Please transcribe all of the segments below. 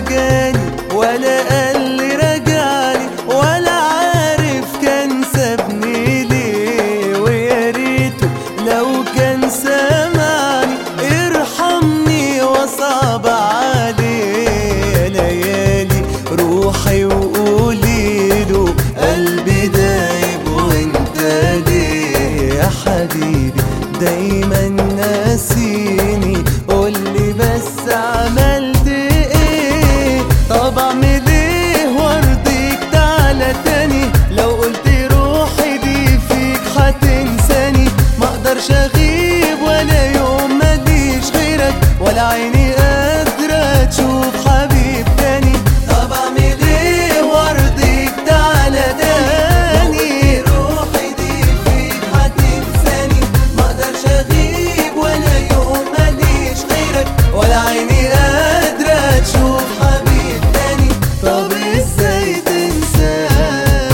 جاني ولا قال لي رجعلي ولا عارف كان سابني ليه ويا ريته لو كان سامعني ارحمني وصعب عليه يا ليالي روحي وقولي له قلبي دايب وانت ليه يا حبيبي دايما ناسيني قولي بس عملت ايه طب اعمل ايه وارضيك تعالى تاني لو قلت روحي دي فيك هتنساني ما اقدرش اغيب ولا يوم ماليش غيرك ولا عيني قادرة تشوف حبيب تاني طب اعمل ايه وارضيك تعالى تاني روحي دي فيك هتنساني ما اقدرش اغيب ولا يوم ماليش غيرك ولا عيني قادرة تشوف حبيب تاني طب ازاي تنساني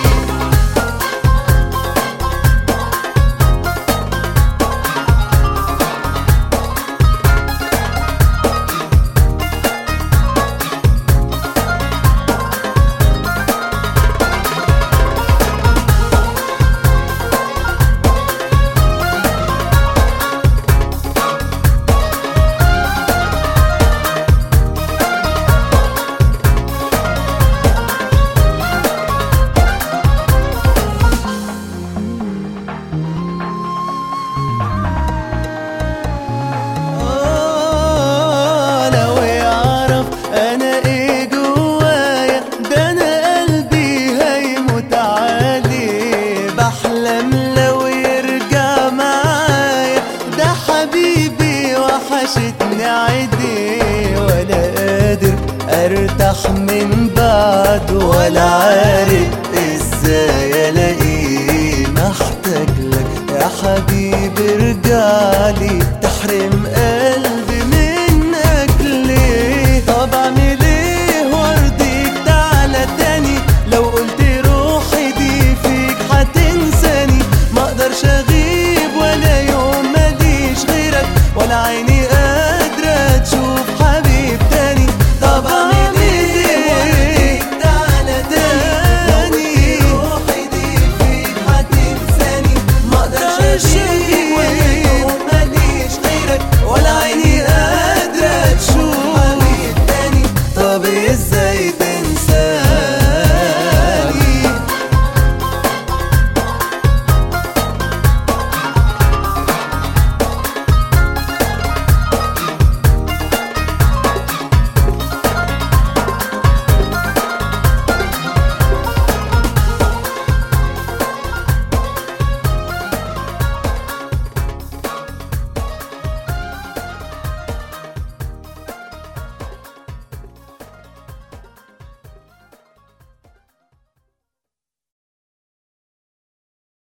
آه، لو يعرف انا ايه جوايا ده انا قلبي هيموت عليه بحلم لو يرجع معايا ده حبيبي وحشتني عيديه ولا قادر ارتاح من بعده ولا عارف ازاي الاقيه محتاج لك يا حبيبي ارجعلي تحرم قلبي